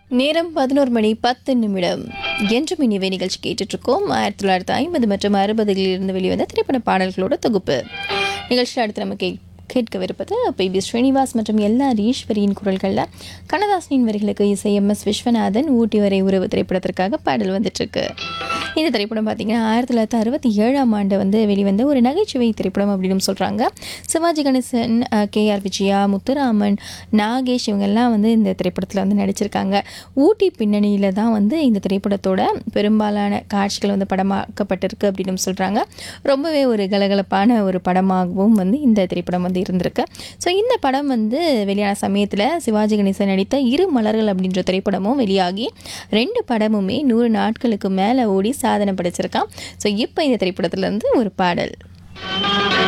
நேரம் பதினோரு மணி பத்து நிமிடம் என்றும் இனிவே நிகழ்ச்சி கேட்டுட்டு இருக்கோம் ஆயிரத்தி தொள்ளாயிரத்தி ஐம்பது மற்றும் அறுபதுகளில் இருந்து வெளிவந்த திரைப்பட பாடல்களோட தொகுப்பு நிகழ்ச்சியில் அடுத்து நம்ம கே கேட்கவிருப்பது பி வி ஸ்ரீனிவாஸ் மற்றும் எல்லா ஈஸ்வரியின் குரல்களில் கண்ணதாசனின் வரிகளுக்கு இசை எம் எஸ் விஸ்வநாதன் ஊட்டி வரை உறவு திரைப்படத்திற்காக பாடல் வந்துட்டு இருக்கு இந்த திரைப்படம் பார்த்தீங்கன்னா ஆயிரத்தி தொள்ளாயிரத்தி அறுபத்தி ஏழாம் ஆண்டு வந்து வெளிவந்த ஒரு நகைச்சுவை திரைப்படம் அப்படின்னு சொல்கிறாங்க சிவாஜி கணேசன் கே ஆர் விஜயா முத்துராமன் நாகேஷ் இவங்கெல்லாம் வந்து இந்த திரைப்படத்தில் வந்து நடிச்சிருக்காங்க ஊட்டி பின்னணியில் தான் வந்து இந்த திரைப்படத்தோட பெரும்பாலான காட்சிகள் வந்து படமாக்கப்பட்டிருக்கு அப்படின்னு சொல்கிறாங்க ரொம்பவே ஒரு கலகலப்பான ஒரு படமாகவும் வந்து இந்த திரைப்படம் வந்து இருந்திருக்கு ஸோ இந்த படம் வந்து வெளியான சமயத்தில் சிவாஜி கணேசன் நடித்த இரு மலர்கள் அப்படின்ற திரைப்படமும் வெளியாகி ரெண்டு படமுமே நூறு நாட்களுக்கு மேலே ஓடி சாதனை படைச்சிருக்கான் ஸோ இப்போ இந்த திரைப்படத்துல இருந்து ஒரு பாடல்